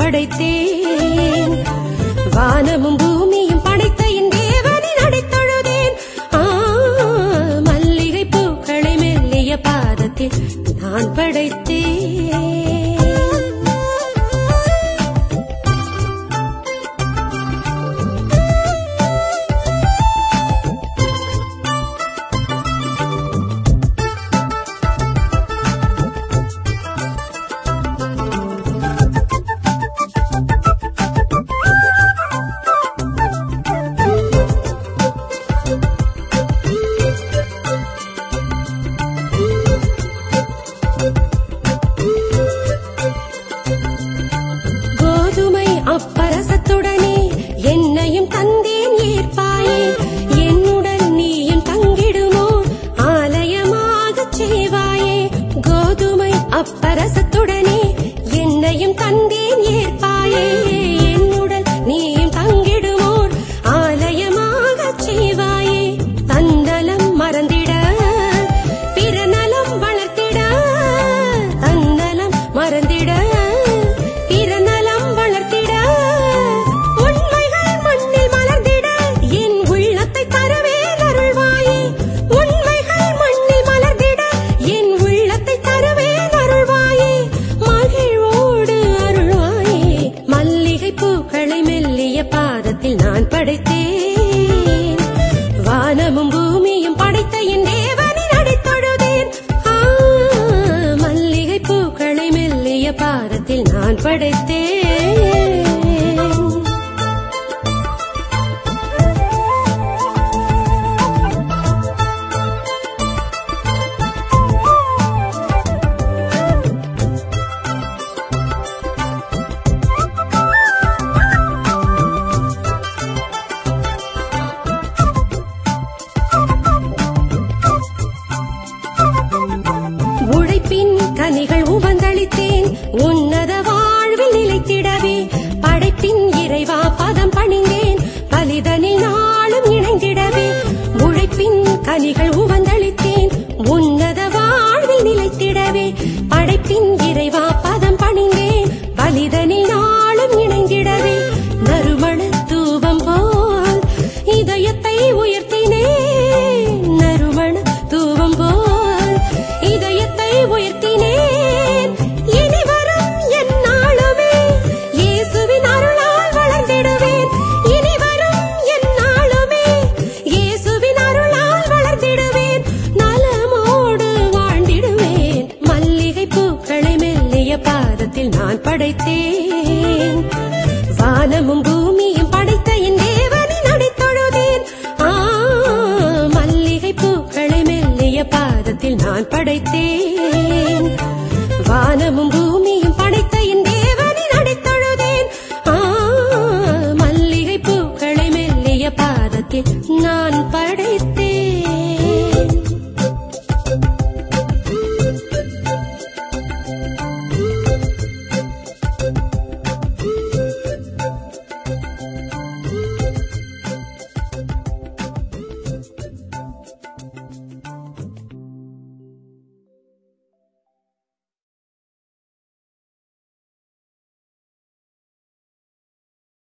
படைத்தேன் வானமும் பூமியும் படைத்த என் தேவனை நடைத்தொழுதேன் ஆ, மல்லிகை பூக்களை மெல்லிய பாதத்தில் நான் படைத்தேன் கோதுமை அப்பரசத்துடனே என்னையும் தந்தேன் ஏற்பாயே என்னுடன் நீயும் தங்கிடுமோ ஆலயமாகச் செய்வாயே கோதுமை அப்பரசத்துடனே என்னையும் தந்தேன் ஏற்பாயே என்னுடன் நீயும் தங்கிடுமோர் ஆலயமாகச் செய்வாயே தன்னலம் மறந்திட பிறநலம் வளர்த்திட தன்னலம் மறந்திட பிறநலம் வளர்த்திட உண்மைகள் மண்ணில் மலர்ந்திட என் உள்ளத்தை தரவே அருள்வாயே உண்மைகள் மண்ணில் மலர்ந்திட என் உள்ளத்தை தரவே அருள்வாயே மகிழ்வோடு அருள்வாயே மல்லிகை பூக்களை மெல்லிய பாதத்தில் நான் படைத்தேன் வானமும் பூமியும் படைத்த என் தேவனை நடைத்தொழுதேன் ஆ, மல்லிகை பூக்களை மெல்லிய பாதத்தில் நான் படைத்தேன்